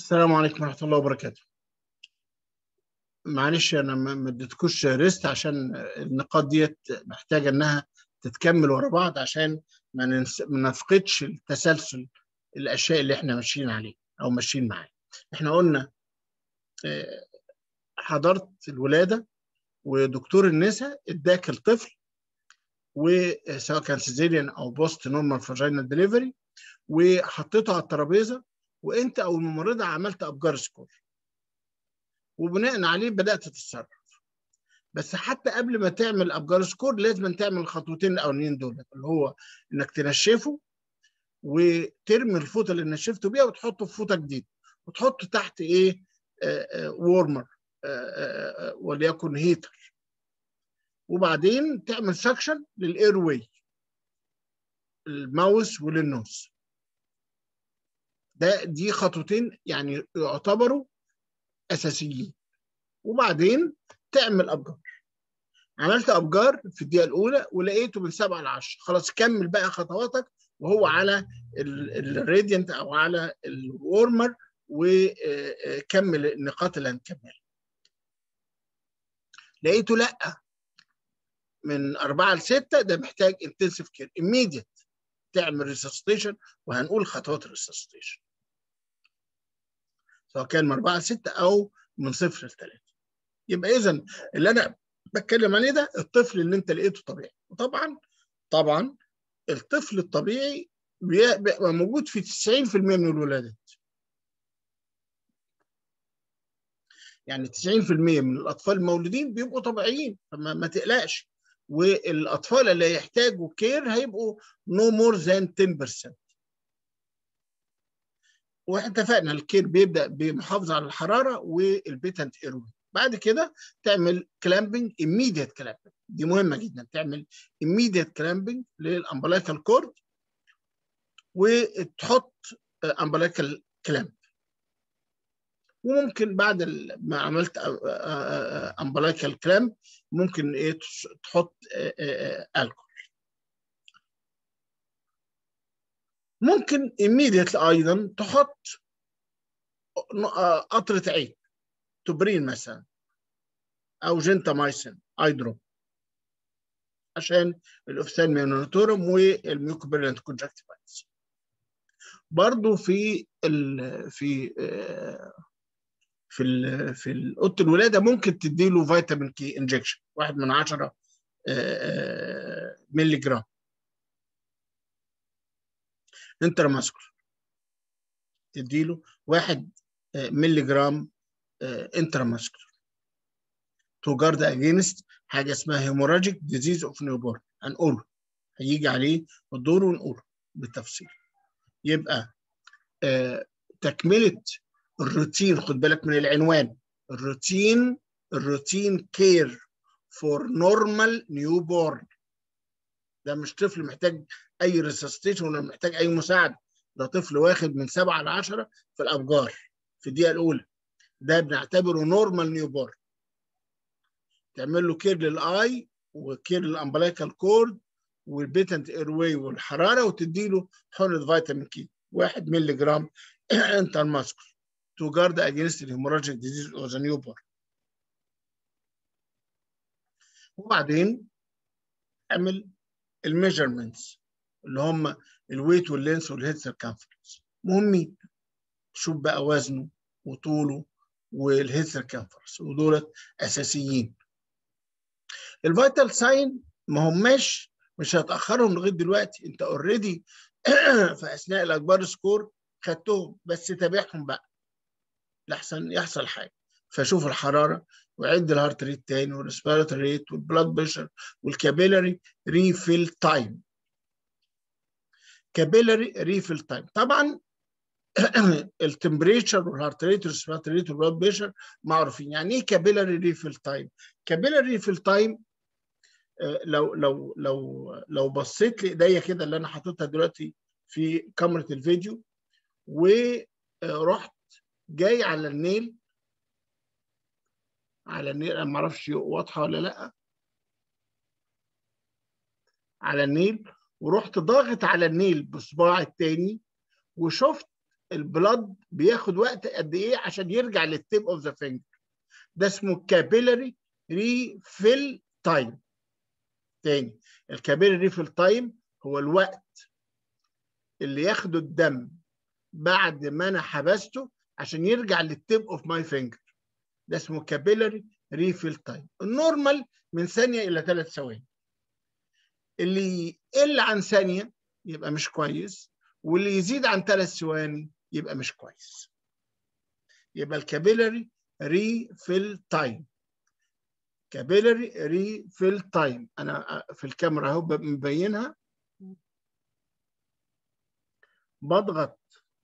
السلام عليكم ورحمة الله وبركاته. معلش أنا ما ما اديتكوش ريست عشان النقاط ديت محتاجة إنها تتكمل ورا بعض عشان ما ننس- ما نفقدش التسلسل الأشياء اللي إحنا ماشيين عليه أو ماشيين معاه. إحنا قلنا آه، حضرت الولادة ودكتور النساء اداك الطفل وسواء كان سيزيريان أو بوست نورمال فاجينال ديليفري وحطيته على الترابيزة وأنت أو الممرضة عملت أبجار سكور. وبناء عليه بدات تتصرف بس حتى قبل ما تعمل ابجار سكور لازم تعمل الخطوتين الاولانيين دول اللي هو انك تنشفه وترمي الفوطه اللي نشفته بيها وتحطه في فوطه جديده وتحطه تحت ايه وورمر وليكن هيتر وبعدين تعمل سكشن للاير واي الماوس وللنوز ده دي خطوتين يعني يعتبروا اساسيين وبعدين تعمل ابجار عملت ابجار في الدقيقه الاولى ولقيته من 7 ل 10 خلاص كمل بقى خطواتك وهو على الراديانت او على الورمر وكمل النقاط اللي هنكملها لقيته لا من 4 ل 6 ده محتاج انتنسيف كير immediate تعمل ريسستيشن وهنقول خطوات الريسستيشن سواء كان من 4 ل 6 او من 0 ل 3 يبقى اذا اللي انا بتكلم عليه ده الطفل اللي انت لقيته طبيعي وطبعا طبعا الطفل الطبيعي بيبقى موجود في 90% من الولادات يعني 90% من الاطفال المولودين بيبقوا طبيعيين فما ما تقلقش والاطفال اللي يحتاجوا كير هيبقوا نو مور ذان 10% واتفقنا الكير بيبدا بمحافظه على الحراره والبيتنت ايروي بعد كده تعمل كلامبنج immediate كلامبنج دي مهمه جدا تعمل immediate كلامبنج للامبلايكال كورد وتحط امبلايكال كلامب وممكن بعد ما عملت امبلايكال كلامب ممكن ايه تحط الكحول ممكن immediately ايضا تحط قطره عين توبرين مثلا او جنتامايسين اي دروب عشان الاوفثالميونوتورم والميوكوبيرنت كونجكتيفايتس برضو في ال في في ال في اوضه الولاده ممكن تديله فيتامين كي انجكشن واحد من 10 مللي جرام انترماسكولار تديله واحد مللي جرام انتراماسكولار تو جارد اجينست حاجه اسمها هيموراجيك ديزيز اوف نيوبورن هنقوله هيجي عليه الدور ونقوله بالتفصيل يبقى آه تكمله الروتين خد بالك من العنوان الروتين الروتين كير فور نورمال نيو بورن ده مش طفل محتاج اي ريسستيشن ولا محتاج اي مساعده ده طفل واخد من 7 ل 10 في الابجار في الدقيقه الاولى ده بنعتبره نورمال نيو بورن تعمل له كير للاي وكير للامبلايكال كورد والبيتنت ايرواي والحراره وتدي له حقنه فيتامين كي 1 مللي جرام انتر ماسكول تو جارد اجينست الهيموراجيك ديزيز اوف ذا نيو بورن وبعدين اعمل الميجرمنتس اللي هم الويت واللينس والهيد سيركمفرنس مهمين شوف بقى وزنه وطوله والهيد سيركمفرنس ودولت اساسيين الفيتال ساين ما هماش مش هتاخرهم لغايه دلوقتي انت اوريدي في اثناء الاكبار سكور خدتهم بس تابعهم بقى لحسن يحصل حاجه فشوف الحراره وعد الهارت ريت تاني والريسبيراتوري ريت والبلاد بريشر والكابيلاري ريفيل تايم كابيلاري ريفيل تايم طبعا التمبريتشر والهارت ريت والريسبيراتوري ريت والبلاد بريشر معروفين يعني ايه كابيلاري ريفيل تايم كابيلاري ريفيل تايم لو لو لو لو بصيت لايديا كده اللي انا حاططها دلوقتي في كاميرا الفيديو ورحت جاي على النيل على النيل انا ما اعرفش واضحه ولا لا على النيل ورحت ضاغط على النيل بصباعي التاني وشفت البلد بياخد وقت قد ايه عشان يرجع للتيب اوف ذا فينجر ده اسمه كابيلاري ريفيل تايم تاني الكابيلاري ريفيل تايم هو الوقت اللي ياخده الدم بعد ما انا حبسته عشان يرجع للتيب اوف ماي فينجر ده اسمه كابيلاري ريفيل تايم النورمال من ثانيه الى ثلاث ثواني اللي يقل عن ثانيه يبقى مش كويس واللي يزيد عن ثلاث ثواني يبقى مش كويس يبقى الكابيلاري ريفيل تايم كابيلاري ريفيل تايم انا في الكاميرا اهو مبينها بضغط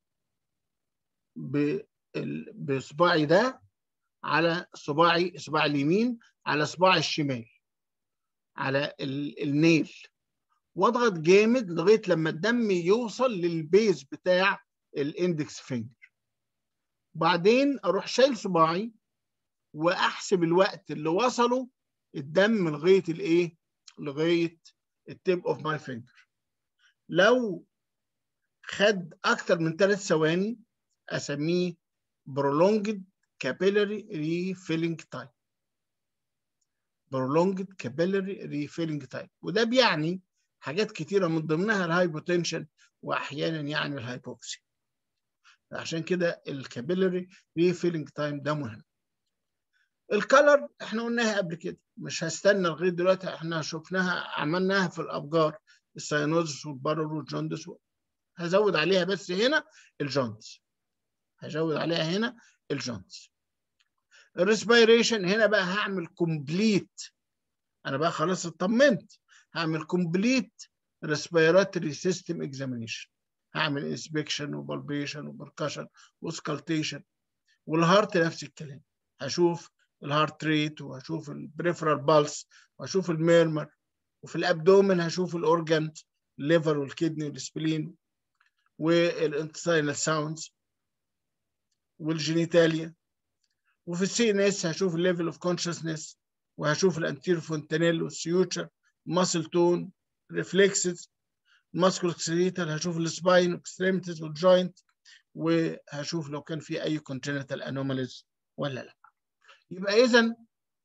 بصباعي ده على صباعي صباع اليمين على صباع الشمال على النيل واضغط جامد لغايه لما الدم يوصل للبيز بتاع الاندكس فينجر بعدين اروح شايل صباعي واحسب الوقت اللي وصله الدم لغايه الايه لغايه التيب اوف ماي فينجر لو خد اكتر من ثلاث ثواني اسميه prolonged capillary refilling time prolonged capillary refilling time وده بيعني حاجات كتيره من ضمنها الهايبوتنشن واحيانا يعني الهايبوكسي عشان كده الكابيلاري ريفيلنج تايم ده مهم الكالر احنا قلناها قبل كده مش هستنى لغايه دلوقتي احنا شفناها عملناها في الابجار الساينوزس والبارور والجوندس هزود عليها بس هنا الجوندس هزود عليها هنا الجوندس الريسبيريشن هنا بقى هعمل كومبليت انا بقى خلاص اطمنت هعمل كومبليت ريسبيراتوري سيستم اكزامينيشن هعمل انسبكشن وبالبيشن وبركشن وسكالتيشن والهارت نفس الكلام هشوف الهارت ريت وهشوف البريفرال بالس وهشوف الميرمر وفي الابدومن هشوف الاورجان الليفر والكدني والسبلين والانتستينال ساوندز والجينيتاليا وفي السي ان اس هشوف الليفل اوف كونشسنس وهشوف الانتير فونتانيل والسيوتشر ماسل تون ريفلكسز ماسكول سكريتال هشوف السباين واكستريمتيز والجوينت وهشوف لو كان في اي كونجنتال انوماليز ولا لا يبقى اذا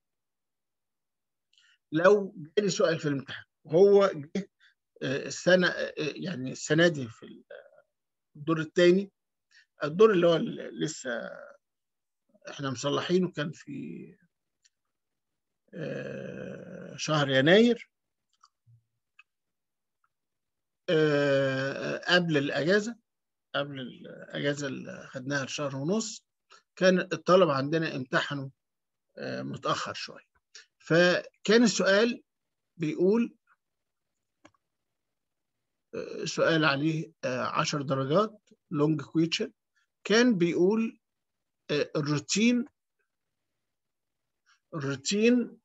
لو جالي سؤال في الامتحان هو جه السنه يعني السنه دي في الدور الثاني الدور اللي هو لسه احنا مصلحينه كان في شهر يناير قبل الاجازه قبل الاجازه اللي خدناها لشهر ونص كان الطلبه عندنا امتحنوا متاخر شويه فكان السؤال بيقول سؤال عليه 10 درجات لونج كويتشن كان بيقول الروتين الروتين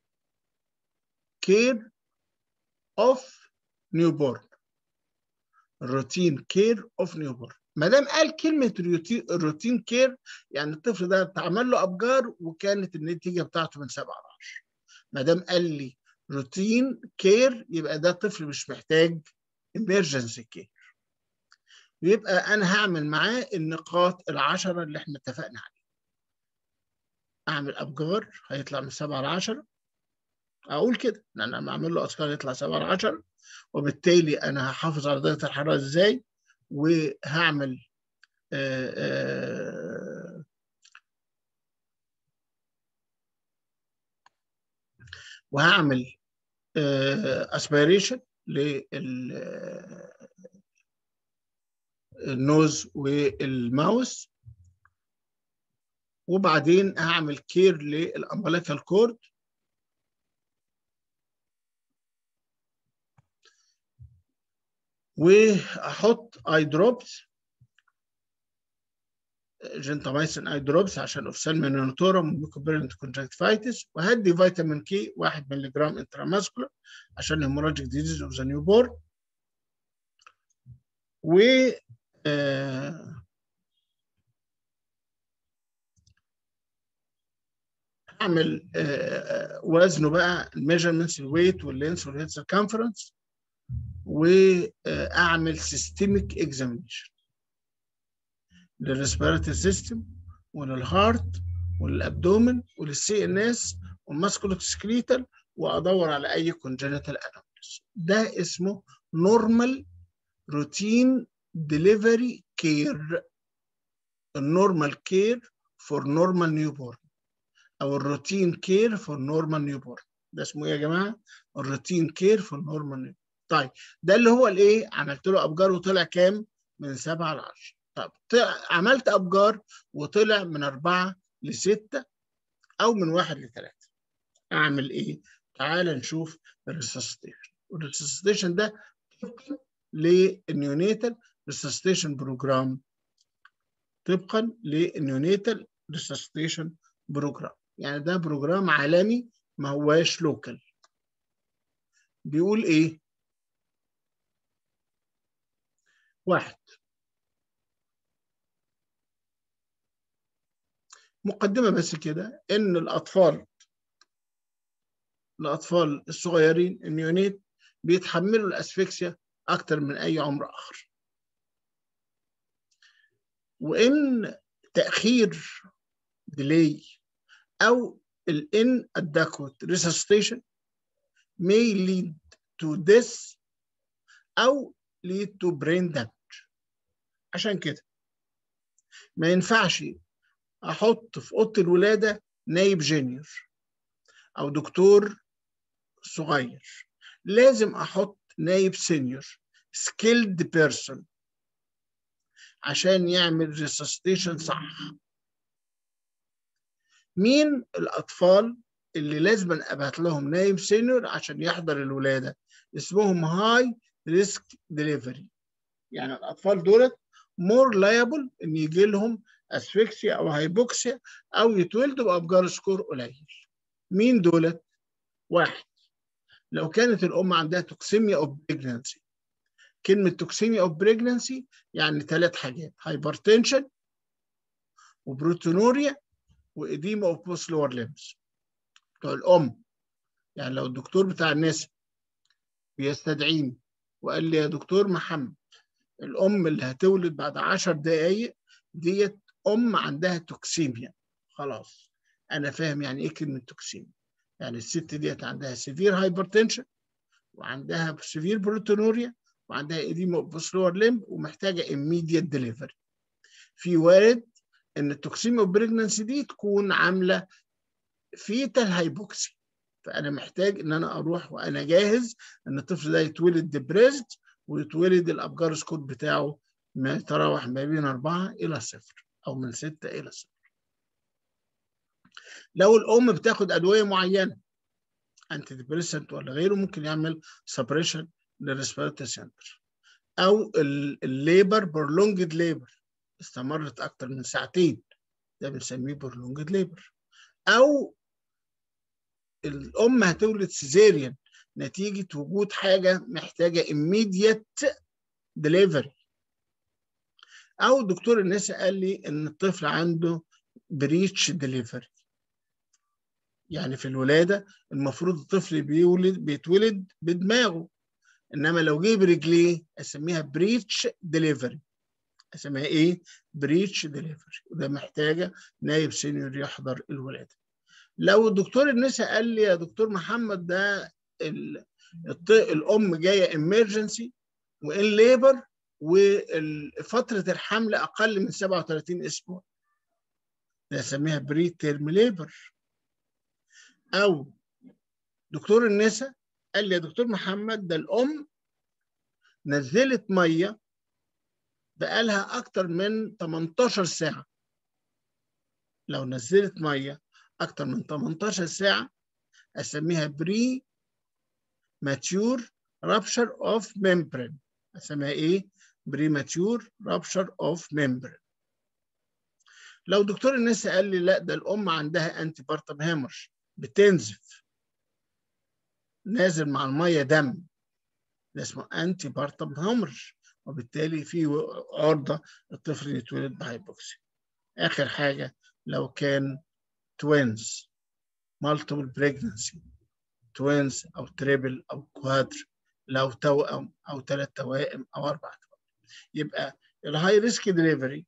كير اوف نيوبورن الروتين كير اوف نيوبورن ما دام قال كلمه الروتين كير يعني الطفل ده اتعمل له ابجار وكانت النتيجه بتاعته من 7 ل 10 ما دام قال لي روتين كير يبقى ده طفل مش محتاج emergency كير ويبقى انا هعمل معاه النقاط العشرة اللي احنا اتفقنا عليها اعمل ابجار هيطلع من 7 ل 10 اقول كده ان انا لما اعمل له اذكار يطلع 7 ل 10 وبالتالي انا هحافظ على درجه الحراره ازاي وهعمل آآ آآ وهعمل اسبيريشن للنوز والماوس وبعدين هعمل كير للامبليكال كورد واحط اي دروبس جنتامايسين اي دروبس عشان اوفسالمين نوتورم وميكوبيرنت كونجكتيفايتس وهدي فيتامين كي 1 مللي جرام انتراماسكولار عشان هيموراجيك ديزيز اوف ذا نيو بورن و آه اعمل آه وزنه بقى الميجرمنتس الويت واللينس والهيد سيركمفرنس واعمل سيستميك اكزامينيشن للريسبيراتوري سيستم وللهارت وللابدومن وللسي ان اس والماسكولوسكليتال وادور على اي كونجنتال انوماليز ده اسمه نورمال روتين ديليفري كير النورمال كير فور نورمال نيوبورن او الروتين كير فور نورمال نيوبورن ده اسمه ايه يا جماعه الروتين كير فور نورمال نيوبورن طيب ده اللي هو الايه عملت له ابجار وطلع كام من 7 ل 10 طب عملت ابجار وطلع من 4 ل 6 او من 1 ل 3 اعمل ايه تعال نشوف الريسستيشن والريسستيشن ده طبقا للنيونيتال ريسستيشن بروجرام طبقا للنيونيتال ريسستيشن بروجرام يعني ده بروجرام عالمي ما هواش لوكال بيقول ايه واحد مقدمة بس كده إن الأطفال الأطفال الصغيرين النيونيت بيتحملوا الأسفكسيا أكتر من أي عمر آخر وإن تأخير ديلي أو الان adequate resuscitation may lead to death أو lead to brain damage عشان كده ما ينفعش احط في اوضه الولاده نايب جينيور او دكتور صغير لازم احط نايب سينيور سكيلد بيرسون عشان يعمل ريسستيشن صح مين الاطفال اللي لازم ابعت لهم نايب سينيور عشان يحضر الولاده اسمهم هاي ريسك ديليفري يعني الاطفال دولت مور لايبل ان يجي لهم اسفكسيا او هايبوكسيا او يتولدوا بابجار سكور قليل مين دولت واحد لو كانت الام عندها توكسيميا اوف بريجنانسي كلمه توكسيميا اوف بريجنانسي يعني ثلاث حاجات هايبرتنشن وبروتونوريا واديما اوف بوست لور ليمز بتوع الام يعني لو الدكتور بتاع النساء بيستدعيني وقال لي يا دكتور محمد الام اللي هتولد بعد 10 دقائق ديت ام عندها توكسيميا خلاص انا فاهم يعني ايه كلمه توكسيميا يعني الست ديت عندها سيفير هايبرتنشن وعندها سيفير بروتونوريا وعندها ايديما بوسلور ليمب ومحتاجه immediate ديليفري في وارد ان التوكسيميا بريجننسي دي تكون عامله فيتال هايبوكسي فانا محتاج ان انا اروح وانا جاهز ان الطفل ده يتولد ديبريزد ويتولد الابجار سكوت بتاعه ما يتراوح ما بين أربعة إلى صفر أو من ستة إلى صفر لو الأم بتاخد أدوية معينة أنتي ديبريسنت ولا غيره ممكن يعمل سبريشن للريسبيراتوري سنتر أو الليبر برلونجد ليبر استمرت أكتر من ساعتين ده بنسميه برلونجد ليبر أو الأم هتولد سيزيريان نتيجة وجود حاجة محتاجة immediate delivery او دكتور النساء قال لي ان الطفل عنده بريتش ديليفري يعني في الولاده المفروض الطفل بيولد بيتولد بدماغه انما لو جه برجليه اسميها بريتش ديليفري اسميها ايه بريتش ديليفري وده محتاجه نايب سينيور يحضر الولاده لو الدكتور النساء قال لي يا دكتور محمد ده الام جايه امرجنسي وان ليبر وفترة الحمل أقل من 37 أسبوع نسميها بري تيرم ليبر أو دكتور النساء قال لي يا دكتور محمد ده الأم نزلت مية بقالها أكتر من 18 ساعة لو نزلت مية أكتر من 18 ساعة أسميها بري ماتيور رابشر أوف ميمبرين أسميها إيه؟ premature rupture of membrane لو دكتور النساء قال لي لا ده الام عندها انتي بارتم هيمرج بتنزف نازل مع الميه دم ده اسمه انتي بارتم هيمرج وبالتالي في عرضه الطفل يتولد بهايبوكسي اخر حاجه لو كان توينز مالتيبل بريجنسي توينز او تريبل او كوادر لو توأم او ثلاث توائم او اربع توائم يبقى الهاي ريسك ديليفري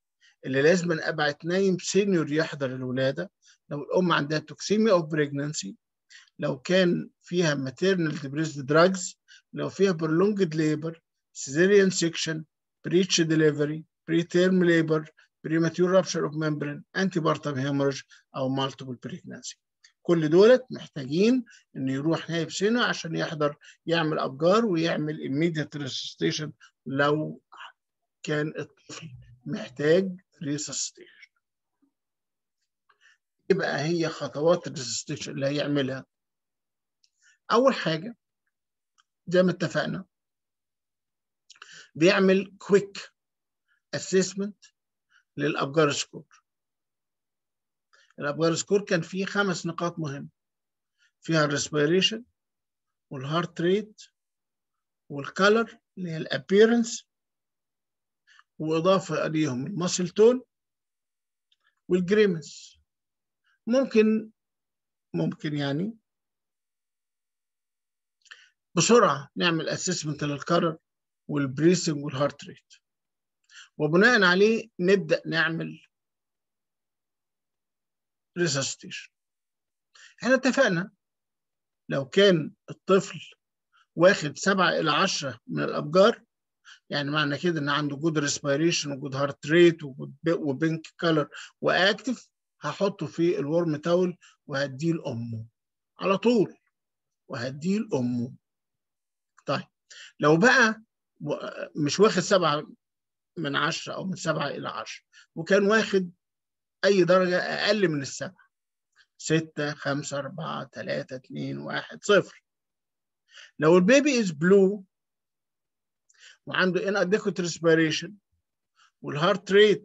اللي لازم ابعت نايم سينيور يحضر الولاده لو الام عندها توكسيميا اوف بريجنانسي لو كان فيها maternal depressed drugs لو فيها prolonged labor cesarean section breech delivery preterm labor premature rupture of membrane antepartum hemorrhage او multiple pregnancy كل دولت محتاجين انه يروح نايب سنة عشان يحضر يعمل ابجار ويعمل immediate resuscitation لو كان الطفل محتاج resuscitation يبقى هي خطوات الريسستيشن اللي هيعملها اول حاجه زي ما اتفقنا بيعمل كويك اسسمنت للابجار سكور الابجار سكور كان فيه خمس نقاط مهمه فيها الريسبيريشن والهارت ريت والكالر اللي هي الابييرنس واضافه اليهم الماسل تون والجريمس ممكن ممكن يعني بسرعه نعمل اسسمنت للكرر والبريسنج والهارت ريت وبناء عليه نبدا نعمل ريسستيشن احنا اتفقنا لو كان الطفل واخد سبعة إلى عشرة من الأبجار يعني معنى كده إن عنده جود ريسبيريشن وجود هارت ريت وبينك كولر وأكتف هحطه في الورم تاول وهديه لأمه على طول وهديه لأمه طيب لو بقى مش واخد سبعة من عشرة أو من سبعة إلى عشرة وكان واخد أي درجة أقل من السبعة ستة خمسة أربعة ثلاثة اتنين واحد صفر لو البيبي از بلو وعنده ان اديكوت ريسبيريشن والهارت ريت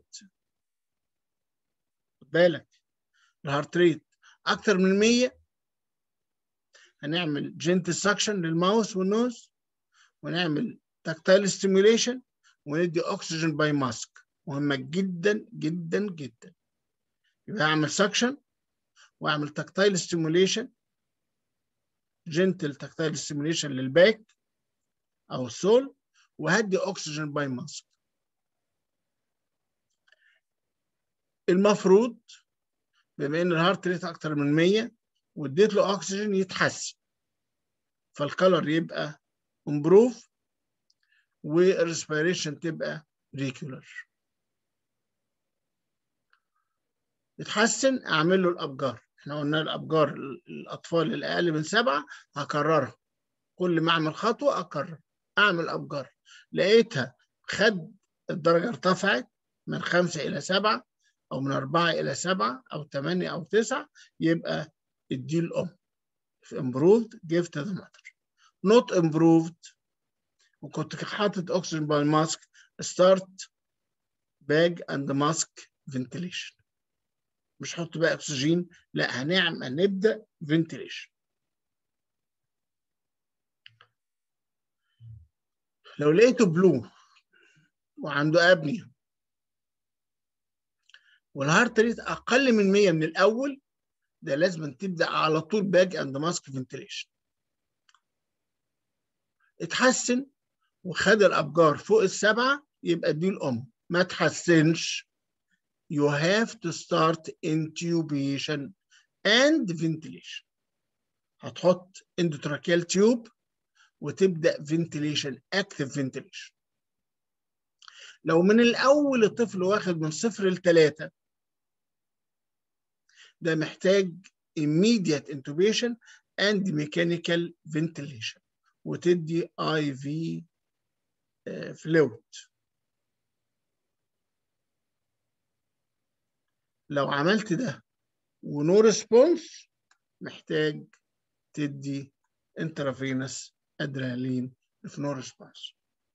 خد بالك الهارت ريت اكتر من 100 هنعمل جنتل سكشن للماوس والنوز ونعمل تاكتايل ستيميوليشن وندي اكسجين باي ماسك مهمه جدا جدا جدا يبقى اعمل سكشن واعمل تاكتايل ستيميوليشن جنتل تاكتايل ستيميوليشن للباك او السول وهدي اكسجين باي ماسك المفروض بما ان الهارت ريت اكتر من 100 واديت له اكسجين يتحسن فالكلر يبقى امبروف والريسبيريشن تبقى ريكولر يتحسن اعمل له الابجار احنا قلنا الابجار الاطفال الاقل من سبعه هكررها كل ما اعمل خطوه اكرر اعمل ابجار لقيتها خد الدرجه ارتفعت من خمسه الى سبعه او من اربعه الى سبعه او ثمانيه او تسعه يبقى اديه الام improved give to the mother not improved وكنت حاطط اكسجين باي ماسك start bag and mask ventilation مش حط بقى اكسجين لا هنعمل نبدا فنتيليشن لو لقيته بلو وعنده ابنيا والهارت ريت اقل من 100 من الاول ده لازم تبدا على طول باج اند ماسك فنتيليشن اتحسن وخد الابجار فوق السبعه يبقى دي الام ما تحسنش you have to start intubation and ventilation هتحط endotracheal tube وتبدا ventilation active ventilation لو من الاول الطفل واخد من صفر لثلاثه ده محتاج immediate intubation and mechanical ventilation وتدي IV fluid لو عملت ده ونو ريسبونس محتاج تدي انترافينس ادرينالين في نو ريسبونس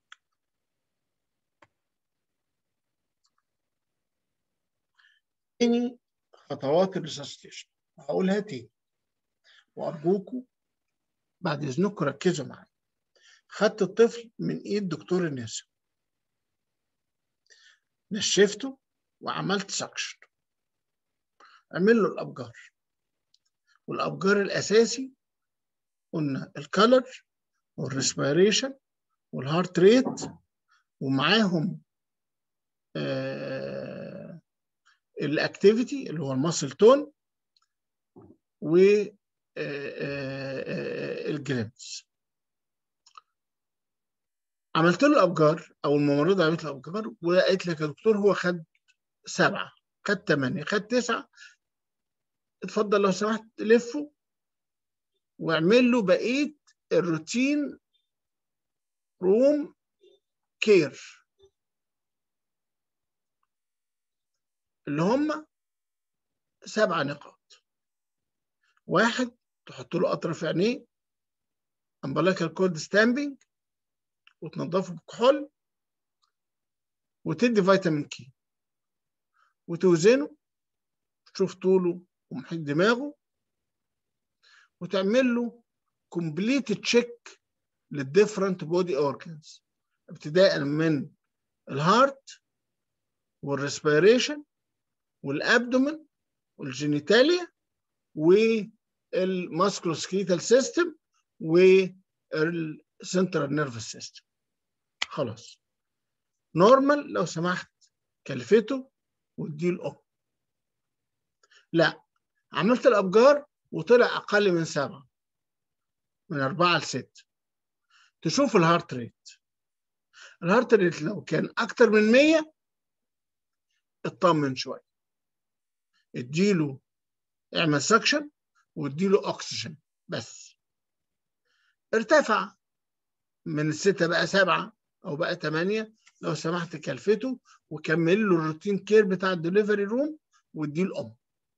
تاني خطوات الريسستيشن هقولها تاني وارجوكم بعد اذنكم ركزوا معايا خدت الطفل من ايد دكتور النساء نشفته وعملت سكشن اعمل له الابجار والابجار الاساسي قلنا الكالر والريسبيريشن والهارت ريت ومعاهم آه الاكتيفيتي اللي هو الماسل تون و الجريمز عملت له الابجار او الممرضه عملت له الابجار وقالت لك يا دكتور هو خد سبعه خد ثمانيه خد تسعه اتفضل لو سمحت لفه واعمل له بقيه الروتين روم كير اللي هم سبع نقاط واحد تحط له اطرف عينيه امبلاكال كود ستامبنج وتنضفه بكحول وتدي فيتامين كي وتوزنه تشوف طوله ومحيط دماغه وتعمل له كومبليت تشيك للديفرنت بودي اورجنز ابتداء من الهارت والريسبيريشن والابدومن والجينيتاليا والماسكروسكيتال سيستم والسنترال نيرفس سيستم خلاص نورمال لو سمحت كلفته واديه الام لا عملت الابجار وطلع اقل من سبعه من اربعه لسته تشوف الهارت ريت الهارت ريت لو كان اكتر من 100 اطمن شويه اديله اعمل سكشن واديله اكسجين بس ارتفع من الستة بقى سبعة أو بقى ثمانية لو سمحت كلفته وكمل له الروتين كير بتاع الدليفري روم واديه الأم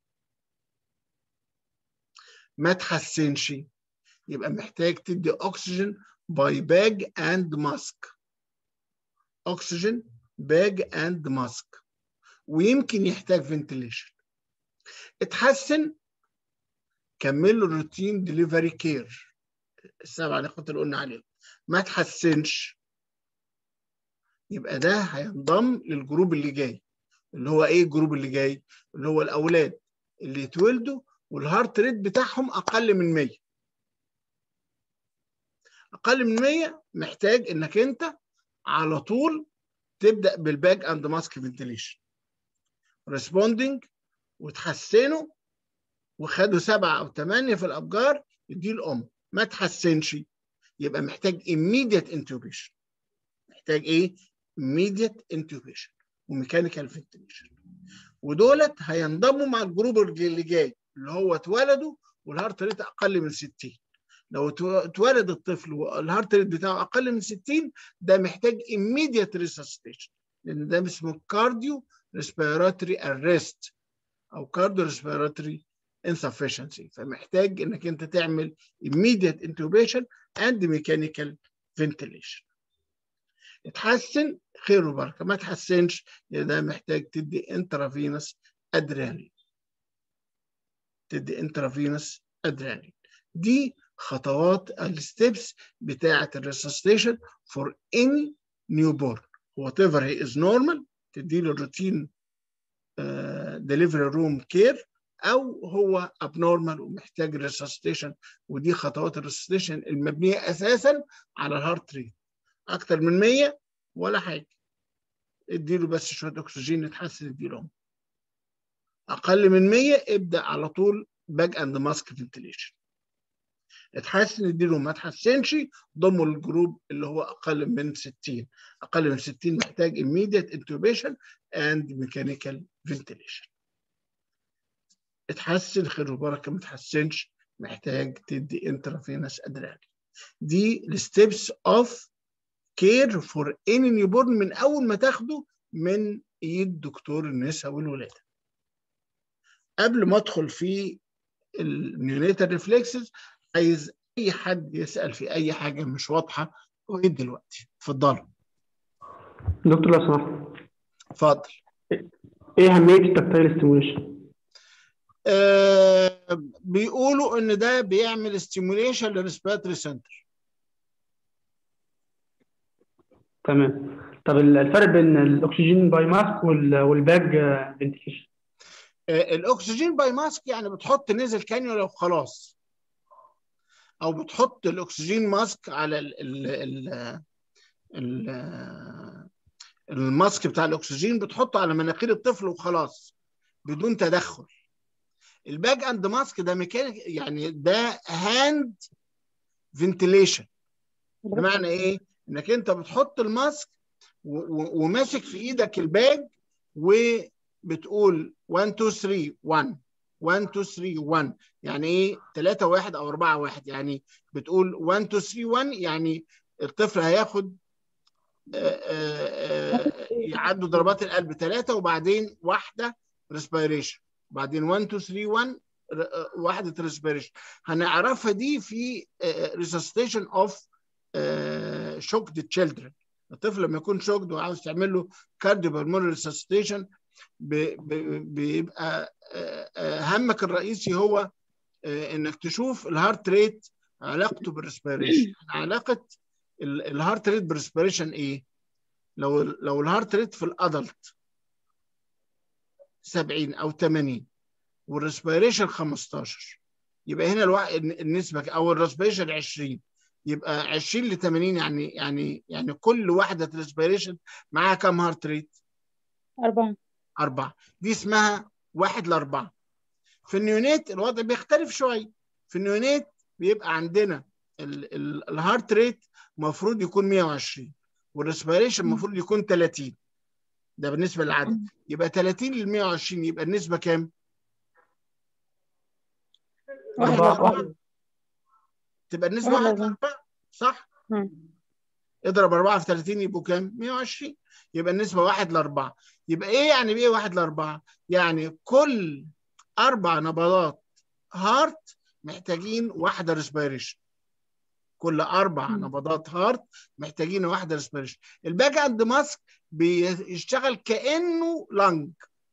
ما تحسنش يبقى محتاج تدي أكسجين باي باج أند ماسك أكسجين باج أند ماسك ويمكن يحتاج فنتليشن اتحسن كمل له الروتين دليفري كير السبع نقاط اللي قلنا عليهم ما تحسنش يبقى ده هينضم للجروب اللي جاي اللي هو ايه الجروب اللي جاي اللي هو الاولاد اللي يتولدوا والهارت ريت بتاعهم اقل من 100 اقل من 100 محتاج انك انت على طول تبدا بالباك اند ماسك فنتليشن ريسبوندنج وتحسنه وخدوا سبعه او ثمانيه في الابجار يديه الام ما تحسنش يبقى محتاج immediate intubation محتاج ايه immediate intubation وميكانيكال فنتليشن ودولت هينضموا مع الجروب اللي جاي اللي هو اتولدوا والهارت ريت اقل من 60 لو اتولد الطفل والهارت ريت بتاعه اقل من 60 ده محتاج immediate resuscitation لان ده اسمه كارديو ريسبيراتوري ارست او كارديو ريسبيراتوري insufficiency فمحتاج انك انت تعمل immediate intubation and mechanical ventilation اتحسن خير وبركه ما تحسنش ده محتاج تدي انترافينوس ادرينالين تدي انترافينوس ادرينالين دي خطوات الستبس بتاعه الريسستيشن فور اني نيو بورن وات ايفر هي از نورمال تدي له الروتين ديليفري روم كير او هو ابنورمال ومحتاج ريسستيشن ودي خطوات الريسستيشن المبنيه اساسا على الهارت ريت اكتر من 100 ولا حاجه اديله بس شويه اكسجين يتحسن اديلهم اقل من 100 ابدا على طول باج اند ماسك فنتليشن اتحسن اديله ما تحسنش ضموا الجروب اللي هو اقل من 60 اقل من 60 محتاج immediate intubation and mechanical ventilation اتحسن خير وبركه ما تحسنش محتاج تدي انترافينس ادرينالين دي الستبس اوف كير فور اني نيو بورن من اول ما تاخده من ايد دكتور النساء والولاده قبل ما ادخل في النيونيتال ريفلكسز عايز اي حد يسال في اي حاجه مش واضحه لغايه دلوقتي اتفضلوا دكتور لو سمحت اتفضل ايه اهميه التكتايل ستيموليشن آه بيقولوا ان ده بيعمل ستيموليشن للريسبيراتوري سنتر تمام طب الفرق بين الاكسجين باي ماسك والباج فنتيليشن آه الاكسجين باي ماسك يعني بتحط نزل كانيولا وخلاص او بتحط الاكسجين ماسك على ال ال ال ال الماسك بتاع الاكسجين بتحطه على مناخير الطفل وخلاص بدون تدخل الباج اند ماسك ده ميكانيك يعني ده هاند فنتيليشن بمعنى ايه انك انت بتحط الماسك وماسك في ايدك الباج وبتقول 1 2 3 1 1 2 3 1 يعني ايه 3 1 او 4 1 يعني بتقول 1 2 3 1 يعني الطفل هياخد يعدوا ضربات القلب ثلاثة وبعدين واحدة ريسبيريشن بعدين 1 2 3 1 واحدة ريسبيريشن هنعرفها دي في ريسستيشن اوف شوكد تشيلدرن الطفل لما يكون شوكد وعاوز تعمل له كارديو بالمونري ريسستيشن بيبقى همك الرئيسي هو انك تشوف الهارت ريت علاقته بالريسبيريشن علاقه الهارت ريت بالريسبيريشن ايه لو لو الهارت ريت في الادلت 70 او 80 والريسبيريشن 15 يبقى هنا الوع... النسبه او الريسبيريشن 20 يبقى 20 ل 80 يعني يعني يعني كل واحده ريسبيريشن معاها كام هارت ريت؟ أربعة أربعة دي اسمها واحد لأربعة في النيونيت الوضع بيختلف شوية في النيونيت بيبقى عندنا الهارت ريت المفروض يكون 120 والريسبيريشن المفروض يكون 30 ده بالنسبة للعدد يبقى 30 ل 120 يبقى النسبة كام؟ واحد لأربعة تبقى النسبة واحد لأربعة صح؟ اضرب 4 في 30 يبقوا كام؟ 120 يبقى النسبة واحد لأربعة يبقى إيه يعني بإيه واحد لأربعة؟ يعني كل أربع نبضات هارت محتاجين واحدة ريسبيريشن كل أربع نبضات هارت محتاجين واحدة ريسبيريشن الباك أند ماسك بيشتغل كأنه لانج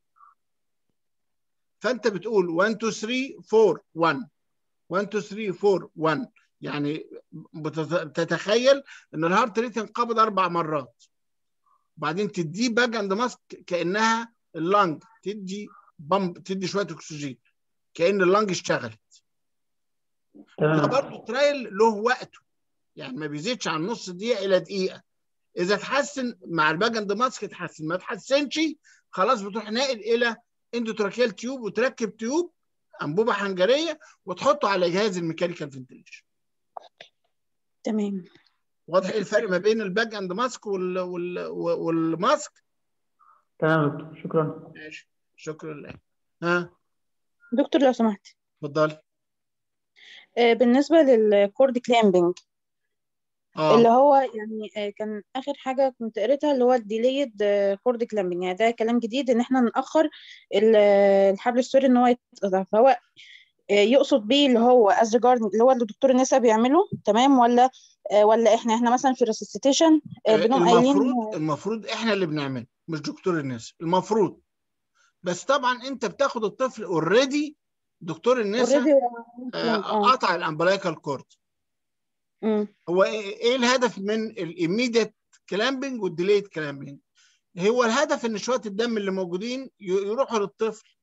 فأنت بتقول 1 2 3 4 1 1 2 3 4 1 يعني بتتخيل ان الهارت ريت انقبض اربع مرات وبعدين تديه باج اند ماسك كانها اللنج تدي بامب تدي شويه اكسجين كان اللنج اشتغلت ده برضه ترايل له وقته يعني ما بيزيدش عن نص دقيقه الى دقيقه اذا اتحسن مع الباج اند ماسك اتحسن ما اتحسنش خلاص بتروح ناقل الى اندوتراكيال تيوب وتركب تيوب انبوبه حنجريه وتحطه على جهاز الميكانيكال فنتيليشن تمام واضح ايه الفرق ما بين الباج اند ماسك وال... وال... والماسك تمام شكرا ماشي شكرا لك ها دكتور لو سمحت اتفضلي آه، بالنسبة للكورد كلامبنج اه اللي هو يعني آه، كان آخر حاجة كنت قريتها اللي هو الديليد كورد كلامبنج يعني ده كلام جديد إن إحنا نأخر ال- الحبل السوري إن هو يتقطع فهو آه، يقصد بيه اللي هو از ريجارد اللي هو اللي دكتور النساء بيعمله تمام ولا آه، ولا إحنا إحنا مثلا في الريسستيشن بنقوم قايلين المفروض المفروض احنا اللي بنعمله مش دكتور الناس المفروض بس طبعا انت بتاخد الطفل اوريدي دكتور النساء اوريدي آه، قطع الامبلايكال كورد هو ايه إيه الهدف من الاميديت كلامبنج والديليت كلامبنج هو الهدف ان شويه الدم اللي موجودين ي- يروحوا للطفل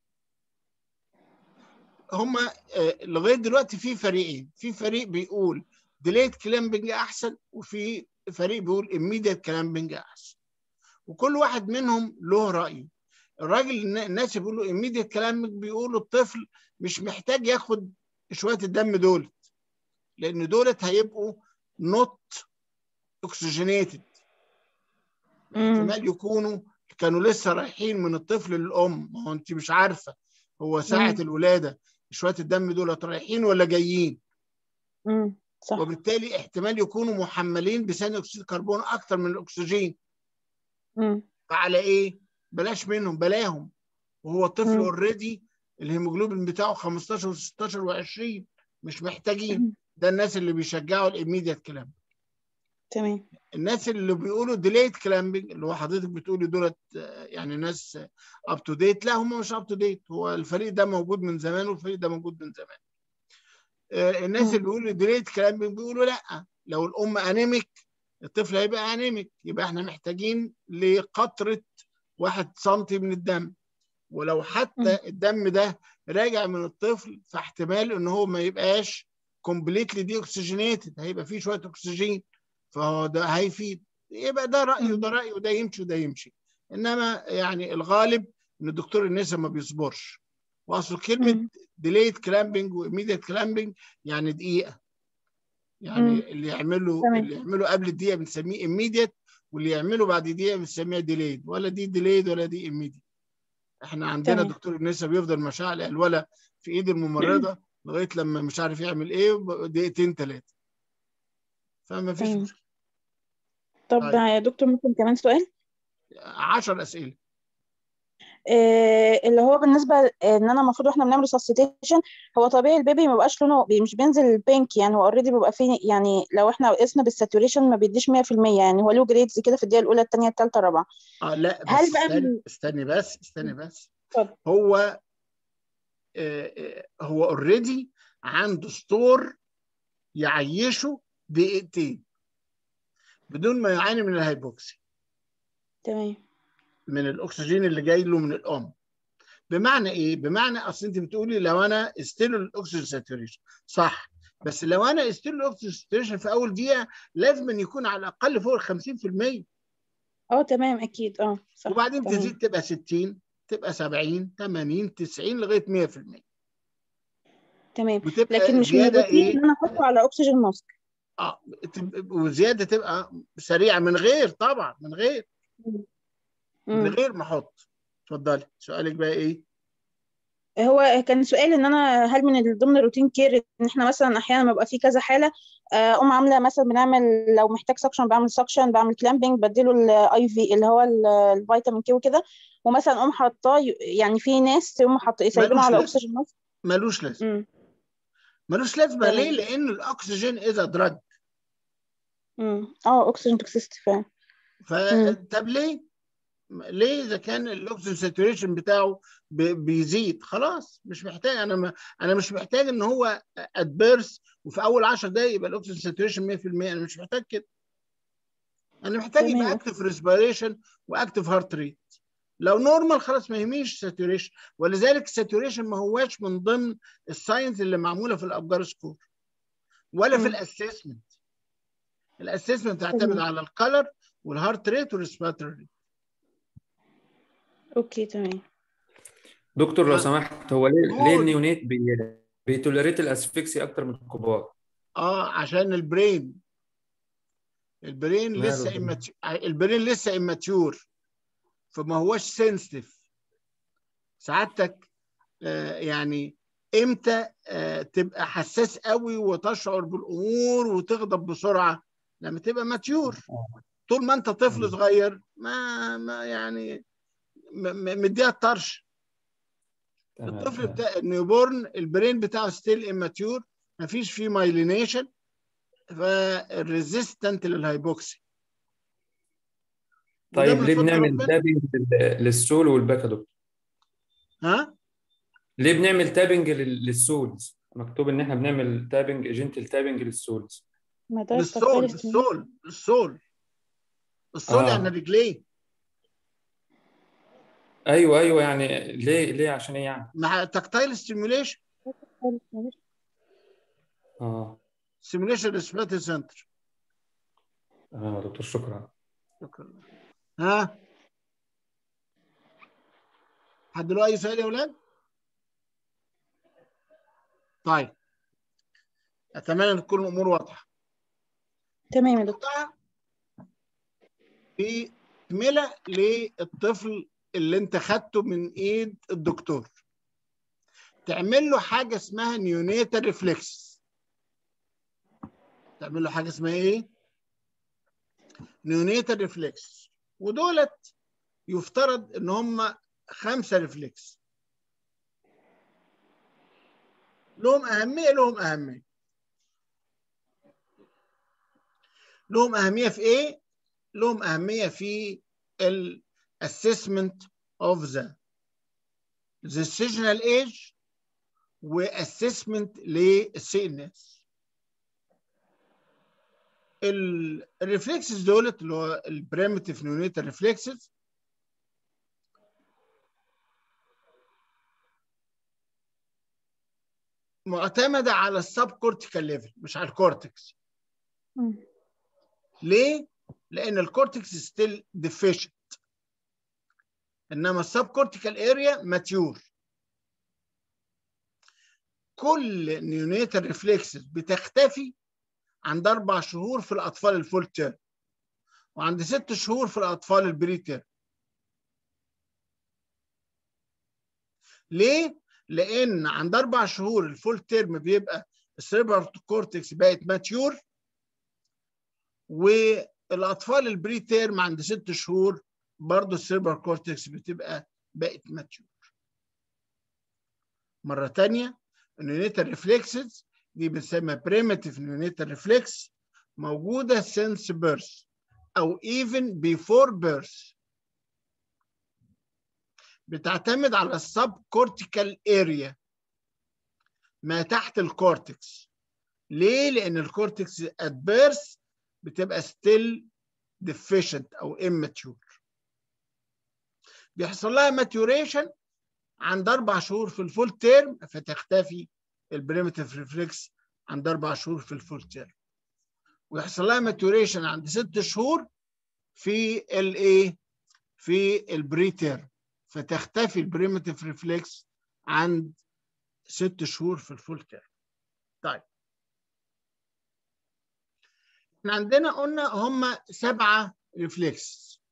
هما آه، لغايه دلوقتي في فريقين في فريق بيقول ديليت كلامبنج احسن وفي فريق بيقول immediate كلامبنج احسن وكل واحد منهم له رايه الراجل النا- الناس اللي بيقولوا immediate كلامبنج بيقولوا الطفل مش محتاج ياخد شويه الدم دول لان دولت هيبقوا not oxygenated احتمال يكونوا كانوا لسه رايحين من الطفل للام ما هو انت مش عارفه هو ساعه مم. الولاده شويه الدم دولت رايحين ولا جايين امم صح وبالتالي احتمال يكونوا محملين بثاني اكسيد الكربون اكتر من الاكسجين امم فعلى ايه بلاش منهم بلاهم وهو الطفل مم. اوريدي الهيموجلوبين بتاعه 15 و16 و20 مش محتاجين مم. ده الناس اللي بيشجعوا الاميديت كلام تمام الناس اللي بيقولوا ديليت كلامبنج اللي هو حضرتك بتقولي دولت آه، يعني ناس اب تو ديت لا هم مش اب تو ديت هو الفريق ده موجود من زمان والفريق ده موجود من زمان آه، الناس مم. اللي بيقولوا ديليت كلامبنج بيقولوا لا لو الام انيميك الطفل هيبقى انيميك يبقى احنا محتاجين لقطره واحد سنتي من الدم ولو مم. حتى الدم ده راجع من الطفل فاحتمال ان هو ما يبقاش كومبليتلي دي اوكسجينيتد هيبقى فيه شويه اكسجين فهو ده هيفيد يبقى ده رايه مم. وده رايه وده يمشي وده يمشي انما يعني الغالب ان الدكتور النسا ما بيصبرش واصل كلمه مم. ديليد كلامبنج وايميديت كلامبنج يعني دقيقه يعني مم. اللي يعمله تمام. اللي يعمله قبل الدقيقه بنسميه immediate واللي يعمله بعد دقيقه بنسميها ديليد ولا دي ديليد ولا دي immediate احنا عندنا تمام. دكتور النسا بيفضل مشعل الولا في ايد الممرضه لغايه لما مش عارف يعمل ايه دقيقتين ثلاثه فما فيش تمام. مشكله طب طيب. يا دكتور ممكن كمان سؤال 10 اسئله آه، اللي هو بالنسبه ان انا المفروض واحنا بنعمل سبستيشن هو طبيعي البيبي ما بيبقاش لونه بي- مش بينزل بينك يعني هو اوريدي بيبقى فيه يعني لو احنا قسنا بالساتوريشن ما بيديش 100% يعني هو له جريدز كده في الدقيقه الاولى الثانيه الثالثه الرابعه اه لا بس هل بقى استني, من- استني بس استني بس اتفضل. هو آه، آه، هو اوريدي عنده ستور يعيشه دقيقتين بدون ما يعاني من الهايبوكسي تمام من الاكسجين اللي جاي له من الام بمعنى ايه بمعنى اصل انت بتقولي لو انا استيلو الاكسجين ساتوريشن صح بس لو انا استيلو الاكسجين ساتوريشن في اول دقيقه لازم أن يكون على الاقل فوق ال 50% اه تمام اكيد اه صح وبعدين تمام. تزيد تبقى 60 تبقى 70 80 90 لغايه 100% تمام بتبقى لكن مش من زياده الروتين ايه ان انا احطه على اكسجين ماسك اه تب- وزياده تبقى سريعه من غير طبعا من غير من مم. غير ما احط اتفضلي سؤالك بقى ايه هو كان سؤال ان انا هل من ضمن الروتين كير ان احنا مثلا احيانا ما بيبقى في كذا حاله آه، اقوم عامله مثلا بنعمل لو محتاج سكشن بعمل سكشن بعمل كلامبنج بديله الاي في اللي هو ال- الفيتامين كي وكده ومثلا اقوم حاطاه ي- يعني في ناس يقوموا حاط سايبينه ملوش على لازمة. اكسجين ماسك ملوش لازمه امم ملوش لازمه تمام. ليه لان الاكسجين اذا دراج امم اه اكسجين توكسيستي فعلا مم. فطب ليه ليه اذا كان الاكسجين ساتوريشن بتاعه ب- بيزيد خلاص مش محتاج انا ما انا مش محتاج ان هو ادبيرس وفي اول 10 دقائق يبقى الاكسجين ساتوريشن 100% انا مش محتاج كده انا محتاج يبقى تمام. اكتف ريسبيريشن واكتف هارت ريت لو نورمال خلاص ما يهمنيش ساتوريشن ولذلك الساتوريشن ما هواش من ضمن الساينس اللي معموله في الابجار سكور ولا في مم. الاسسمنت الاسسمنت تعتمد تمام. على الكالر والهارت ريت والريسبيراتوري ريت اوكي تمام دكتور لو آه. سمحت هو ليه قول. ليه النيونيت بي بيتوليريت الاسفكسي اكتر من الكبار اه عشان البرين البرين ماله لسه ده؟ إماتيو... البرين لسه اماتيور فما هوش سنسيتيف سعادتك آه يعني امتى آه تبقى حساس قوي وتشعر بالامور وتغضب بسرعه لما تبقى ماتيور طول ما انت طفل مم. صغير ما ما يعني م- م- مديها الطرش تمام الطفل تمام. بتاع النيوبورن البرين بتاعه ستيل اماتيور مفيش فيه مايلينيشن فالريزيستنت للهايبوكسي وده طيب من ليه فضل بنعمل ربنا. تابنج لل- للسول والباك يا دكتور؟ ها ليه بنعمل تابنج لل- للسولز؟ مكتوب ان احنا بنعمل تابنج جنتل تابنج للسولز ما ده للسول tactile stimulation. للسول للسول السول آه. يعني رجليه ايوه ايوه يعني ليه ليه عشان ايه يعني؟ مع تكتايل ستيميوليشن اه ستيميوليشن ريسبيرتوري سنتر تمام يا دكتور شكرا شكرا ها حد له اي سؤال يا اولاد طيب اتمنى ان تكون الامور واضحه تمام يا دكتور نقطة في تكملة للطفل اللي انت خدته من ايد الدكتور تعمل له حاجة اسمها نيونيتال ريفلكس تعمل له حاجة اسمها ايه؟ نيونيتال ريفلكس ودولت يفترض ان هم خمسة ريفلكس لهم أهمية لهم أهمية لهم أهمية في إيه؟ لهم أهمية في ال assessment of the decisional age وassessment للسي ان اس الريفلكسز دولت اللي هو البريمتيف نيونيتال ريفلكسز معتمده على السب كورتيكال ليفل مش على الكورتكس مم. ليه؟ لان الكورتكس ستيل ديفيشنت انما السب كورتيكال اريا ماتيور كل نيونيتال ريفلكسز بتختفي عند اربع شهور في الاطفال الفول تيرم وعند ست شهور في الاطفال البري تيرم ليه؟ لان عند اربع شهور الفول تيرم بيبقى السيربرال كورتكس بقت ماتيور والاطفال البري تيرم عند ست شهور برضه السيربرال كورتكس بتبقى بقت ماتيور مره ثانيه النيونيتال ريفلكسز دي بنسميها بريمتيف نيونيتال ريفلكس موجوده since birth او even before birth بتعتمد على السب كورتيكال اريا ما تحت الكورتكس ليه؟ لأن الكورتكس at birth بتبقى still deficient أو immature بيحصل لها maturation عند أربع شهور في الفول تيرم فتختفي البريمتيف ريفلكس عند أربع شهور في الفول تيرم ويحصل لها maturation عند ست شهور في الايه؟ في البري تيرم فتختفي البريمتيف ريفلكس عند ست شهور في الفول تيرم. طيب. احنا عندنا قلنا هم سبعة ريفلكس.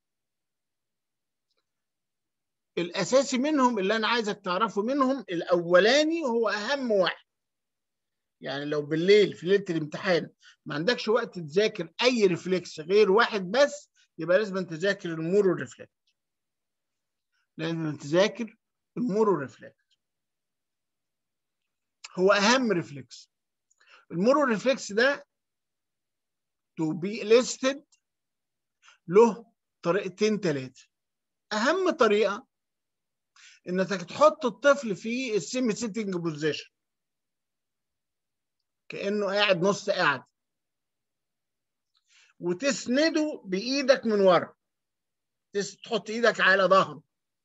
الأساسي منهم اللي أنا عايزك تعرفه منهم الأولاني هو أهم واحد. يعني لو بالليل في ليلة الامتحان ما عندكش وقت تذاكر أي ريفلكس غير واحد بس يبقى لازم تذاكر المورو ريفلكس. لازم تذاكر المورو ريفلكس. هو اهم ريفلكس المورو ريفلكس ده تو بي listed له طريقتين ثلاثه اهم طريقه انك تحط الطفل في السيمي سيتنج بوزيشن كانه قاعد نص قاعد وتسنده بايدك من ورا تحط ايدك على ظهره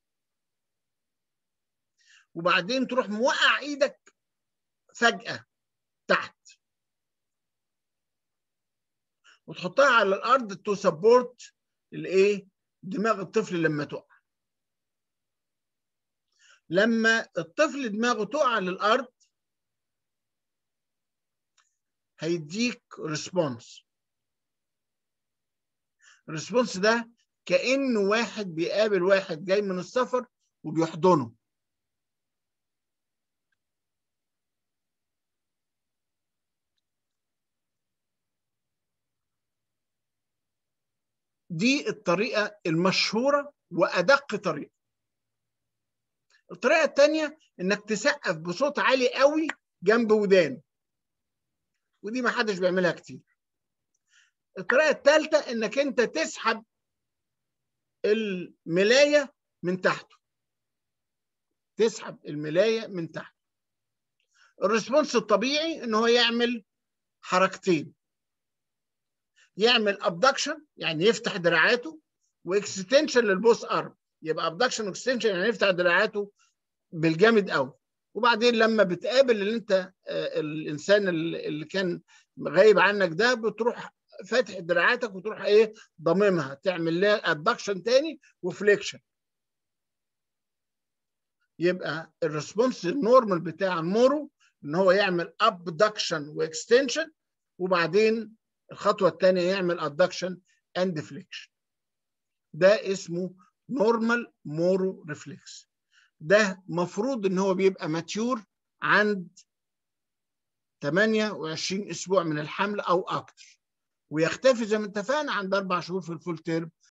وبعدين تروح موقع ايدك فجأة تحت وتحطها على الأرض تو سبورت الإيه؟ دماغ الطفل لما تقع. لما الطفل دماغه تقع على الأرض هيديك ريسبونس. الريسبونس ده كأنه واحد بيقابل واحد جاي من السفر وبيحضنه. دي الطريقة المشهورة وأدق طريقة. الطريقة الثانية إنك تسقف بصوت عالي قوي جنب ودان. ودي ما حدش بيعملها كتير. الطريقة الثالثة إنك أنت تسحب الملاية من تحته. تسحب الملاية من تحت. الريسبونس الطبيعي إن هو يعمل حركتين. يعمل ابدكشن يعني يفتح دراعاته واكستنشن للبوس ارم يبقى ابدكشن واكستنشن يعني يفتح دراعاته بالجامد قوي وبعدين لما بتقابل اللي انت آه الانسان اللي كان غايب عنك ده بتروح فاتح دراعاتك وتروح ايه ضممها تعمل لها ابدكشن تاني وفليكشن يبقى الريسبونس النورمال بتاع المورو ان هو يعمل ابدكشن واكستنشن وبعدين الخطوه الثانيه يعمل ادكشن اند فليكشن ده اسمه نورمال مورو ريفلكس ده مفروض ان هو بيبقى ماتيور عند 28 اسبوع من الحمل او اكتر ويختفي زي ما اتفقنا عند اربع شهور في الفول تيرم